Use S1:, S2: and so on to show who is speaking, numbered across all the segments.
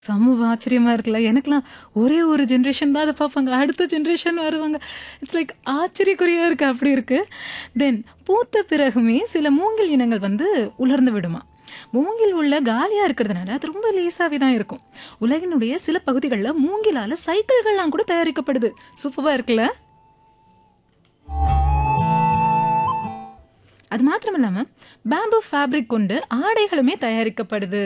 S1: செம்ம ஆச்சரியமா இருக்குல்ல. எனக்கெல்லாம் ஒரே ஒரு ஜெனரேஷன் தான் அத பார்ப்பாங்க. அடுத்த ஜெனரேஷன் வருவாங்க. இட்ஸ் லைக் ஆச்சரியக்குறியா இருக்கு. அப்படி இருக்கு. தென் பூத்த பிறகுமே சில மூங்கில் இனங்கள் வந்து உலர்ந்து விடுமாம். மூங்கில் உள்ள காலியா இருக்கிறதுனால அது ரொம்ப லேசாவே தான் இருக்கும். உலகினுடைய சில பகுதிகள்ல மூங்கிலால சைக்கிள்கள்லாம் கூட தயாரிக்கப்படுது. சூப்பரா இருக்குல்ல? அது மாத்திரம் இல்லாம பேம்பு ஃபேப்ரிக் கொண்டு ஆடைகளுமே தயாரிக்கப்படுது.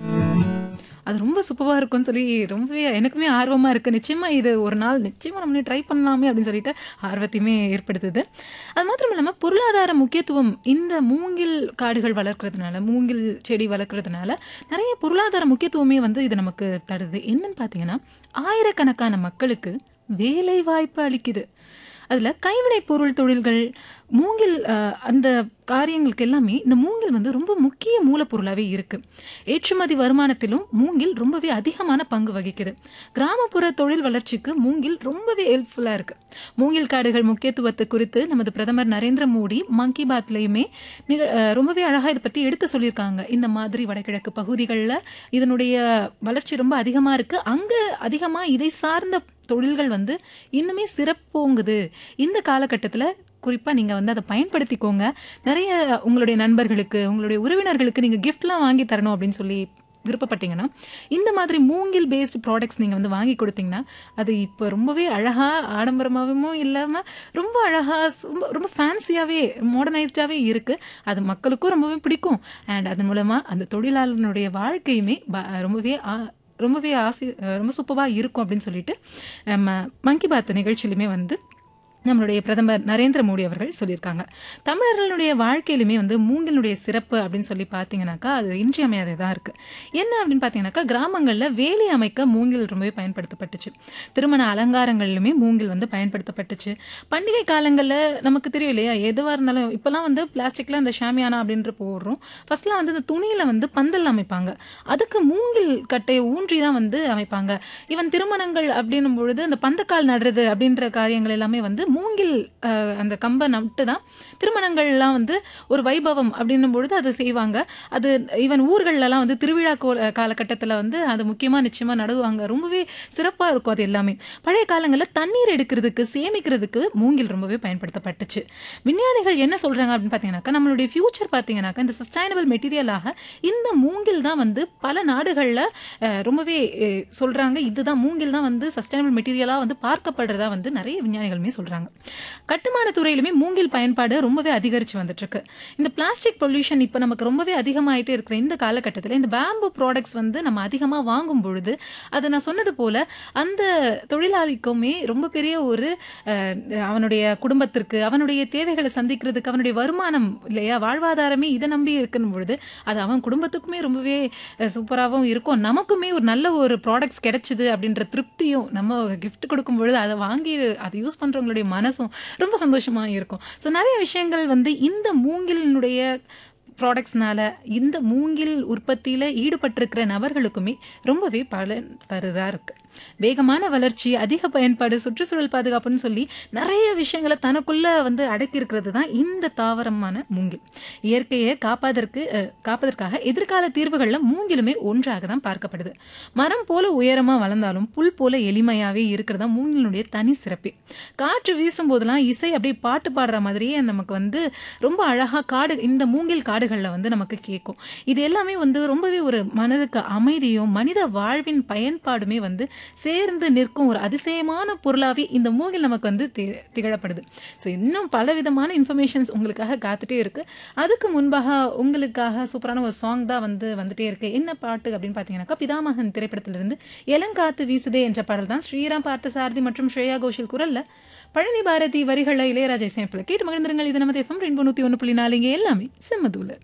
S1: அது ரொம்ப சூப்பரா இருக்கும்னு சொல்லி ரொம்பவே எனக்குமே ஆர்வமா இருக்கு. நிச்சயமா இது ஒரு நாள் நிச்சயமா நம்ம ட்ரை பண்ணலாமே அப்படின்னு சொல்லிட்டு ஆர்வத்தையுமே ஏற்படுத்துது. அது மாத்திரம் இல்லாம பொருளாதார முக்கியத்துவம் இந்த மூங்கில் காடுகள் வளர்க்கிறதுனால, மூங்கில் செடி வளர்க்கிறதுனால நெறைய பொருளாதார முக்கியத்துவமே வந்து இது நமக்கு தருது. என்னன்னு பார்த்தீங்கன்னா, ஆயிரக்கணக்கான மக்களுக்கு வேலை வாய்ப்பு அளிக்குது. அதுல கைவினைப் பொருள் தொழில்கள், மூங்கில் அ அந்த காரியங்களுக்கு எல்லாமே இந்த மூங்கில் வந்து ரொம்ப முக்கிய மூலப்பொருளாவே இருக்கு. ஏற்றுமதி வருமானத்திலும் மூங்கில் ரொம்பவே அதிகமான பங்கு வகிக்குது. கிராமப்புற தொழில் வளர்ச்சிக்கு மூங்கில் ரொம்பவே ஹெல்ப்ஃபுல்லா இருக்கு. மூங்கில் காடுகள் முக்கியத்துவத்த குறித்து நமது பிரதமர் நரேந்திர மோடி மன் கி பாத்லயுமே நிக அ ரொம்பவே அழகா இத பத்தி எடுத்து சொல்லியிருக்காங்க. இந்த மாதிரி வடகிழக்கு பகுதிகள்ல இதனுடைய வளர்ச்சி ரொம்ப அதிகமா இருக்கு. அங்க அதிகமா இதை சார்ந்த தொழில்கள் வந்து இன்னுமே சிறப்போங்குது. இந்த காலகட்டத்தில குறிப்பா நீங்க வந்து அத பயன்படுத்திக்கோங்க. நெறைய உங்களுடைய நண்பர்களுக்கு, உங்களுடைய உறவினர்களுக்கு நீங்க கிஃப்ட்லாம் வாங்கி தரணும் அப்படின்னு சொல்லி விருப்பப்பட்டீங்கன்னா, இந்த மாதிரி மூங்கில் பேஸ்ட் ப்ராடக்ட்ஸ் நீங்க வந்து வாங்கி குடுத்தீங்கன்னா, அது இப்ப ரொம்பவே அழகா ஆடம்பரமாவும் இல்லாம ரொம்ப அழகா ரொம்ப ரொம்ப ஃபேன்சியாவே மாடர்னைஸ்டாவே இருக்கு. அது மக்களுக்கும் ரொம்பவே பிடிக்கும். அண்ட் அதன் மூலமா அந்த தொழிலாளனுடைய வாழ்க்கையுமே ப ரொம்பவே ஆ ரொம்பவே ஆசி ரொம்ப சூப்பரா இருக்கும் அப்படின்னு சொல்லிட்டு, நம்ம மன் கி பாத் நிகழ்ச்சியிலுமே வந்து நம்மளுடைய பிரதமர் நரேந்திர மோடி அவர்கள் சொல்லியிருக்காங்க. தமிழர்களுடைய வாழ்க்கையிலுமே வந்து மூங்கிலினுடைய சிறப்பு அப்படின்னு சொல்லி பார்த்தீங்கன்னாக்கா, அது இன்றியமையாததா இருக்கு. என்ன அப்படின்னு பார்த்தீங்கன்னாக்கா, கிராமங்கள்ல வேலி அமைக்க மூங்கில் ரொம்பவே பயன்படுத்தப்பட்டுச்சு. திருமண அலங்காரங்கள்லுமே மூங்கில் வந்து பயன்படுத்தப்பட்டுச்சு. பண்டிகை காலங்கள்ல நமக்கு தெரியும் இல்லையா? எதுவா இருந்தாலும் இப்பலாம் வந்து பிளாஸ்டிக்ல அந்த ஷாமியானா அப்படின்ற போடுறோம். ஃபர்ஸ்ட்லாம் வந்து இந்த துணியில வந்து பந்தல் அமைப்பாங்க. அதுக்கு மூங்கில் கட்டைய ஊன்றி தான் வந்து அமைப்பாங்க. ஈவன் திருமணங்கள் அப்படின்னும் பொழுது அந்த பந்தக்கால் நடுறது அப்படின்ற காரியங்கள் எல்லாமே வந்து மூங்கில் அ அந்த கம்ப நட்டு தான் திருமணங்கள்லாம் வந்து ஒரு வைபவம் அப்படின்னும் பொழுது அத செய்வாங்க. அது ஈவன் ஊர்கள்லலாம் வந்து திருவிழா கோல காலகட்டத்தில வந்து அது முக்கியமா நிச்சயமா நடுவாங்க. ரொம்பவே சிறப்பா இருக்கும் அது எல்லாமே. பழைய காலங்கள்ல தண்ணீர் எடுக்கிறதுக்கு, சேமிக்கிறதுக்கு மூங்கில் ரொம்பவே பயன்படுத்தப்பட்டுச்சு. விஞ்ஞானிகள் என்ன சொல்றாங்க அப்படின்னு பார்த்தீங்கன்னாக்கா, நம்மளுடைய ஃபியூச்சர் பார்த்தீங்கன்னாக்கா, இந்த சஸ்டைனபிள் மெட்டீரியலாக இந்த மூங்கில் தான் வந்து பல நாடுகள்ல அ ரொம்பவே எ சொல்றாங்க. இதுதான் மூங்கில் தான் வந்து சஸ்டைனபிள் மெட்டீரியலா வந்து பார்க்கப்படுறதா வந்து நெறைய விஞ்ஞானிகளுமே சொல்றாங்க. கட்டுமான துறையிலுமே மூங்கில் பயன்பாடு ரொம்பவே அதிகரிச்சு வந்துட்டுருக்கு. இந்த பிளாஸ்டிக் பொல்யூஷன் இப்ப நமக்கு ரொம்பவே அதிகமாயிட்டே இருக்கிற இந்த காலகட்டத்தில இந்த பேம்பு ப்ராடக்ட்ஸ் வந்து நம்ம அதிகமா வாங்கும் பொழுது, அது நான் சொன்னது போல அந்த தொழிலாளிக்குமே ரொம்ப பெரிய ஒரு அ அவனுடைய குடும்பத்திற்கு, அவனுடைய தேவைகள சந்திக்கிறதுக்கு, அவனுடைய வருமானம் இல்லையா? வாழ்வாதாரமே இத நம்பி இருக்குன்னும் பொழுது, அது அவன் குடும்பத்துக்குமே ரொம்பவே அ சூப்பராவும் இருக்கும். நமக்குமே ஒரு நல்ல ஒரு ப்ராடக்ட்ஸ் கிடைச்சது அப்படின்ற திருப்தியும், நம்ம கிஃப்ட் குடுக்கும் பொழுது அத வாங்கி அத யூஸ் பண்றவங்களுடைய மனசும் ரொம்ப சந்தோஷமா இருக்கும். ஸோ நெறைய விஷயங்கள் வந்து இந்த மூங்கிலினுடைய ப்ராடக்ட்ஸ்னால, இந்த மூங்கில் உற்பத்தியில ஈடுபட்டிருக்கிற நபர்களுக்குமே ரொம்பவே பலன் தருதா இருக்கு. வேகமான வளர்ச்சி, அதிக பயன்பாடு, சுற்றுச்சூழல் பாதுகாப்புன்னு சொல்லி நெறைய விஷயங்கள தனக்குள்ள வந்து அடக்கியிருக்கிறது தான் இந்த தாவரமான மூங்கில். இயற்கைய காப்பதற்கு அ காப்பதற்காக எதிர்கால தீர்வுகள்ல மூங்கிலுமே ஒன்றாக தான் பார்க்கப்படுது. மரம் போல உயரமா வளர்ந்தாலும், புல் போல எளிமையாவே இருக்கிறது தான் மூங்கிலினுடைய தனி சிறப்பே. காற்று வீசும்போதெல்லாம் இசை அப்படியே பாட்டு பாடுற மாதிரியே நமக்கு வந்து ரொம்ப அழகா காடு இந்த மூங்கில் காடுகள்ல வந்து நமக்கு கேட்கும். இது எல்லாமே வந்து ரொம்பவே ஒரு மனதுக்கு அமைதியும், மனித வாழ்வின் பயன்பாடுமே வந்து சேர்ந்து நிற்கும் ஒரு அதிசயமான பொருளாவே இந்த மூங்கில் நமக்கு வந்து தி திகழப்படுது. ஸோ இன்னும் பலவிதமான இன்ஃபர்மேஷன்ஸ் உங்களுக்காக காத்துட்டே இருக்கு. அதுக்கு முன்பாக உங்களுக்காக சூப்பரான ஒரு சாங் தான் வந்து வந்துட்டே இருக்கு. என்ன பாட்டு அப்படின்னு பார்த்தீங்கன்னாக்கா, பிதாமகன் திரைப்படத்திலிருந்து "எலங்காத்து வீசுதே" என்ற பாடல் தான் ஸ்ரீராம் பார்த்தசாரதி மற்றும் ஸ்ரேயா கோஷல் குரல்ல, பழனி பாரதி வரிகள்ல இளையராஜா இசையமைப்புல கேட்டு மகிழ்ந்திருங்கள். இது நமது எஃப்எம் ரெயின்போ 101.4 இங்க எல்லாமே செம்ம தூள.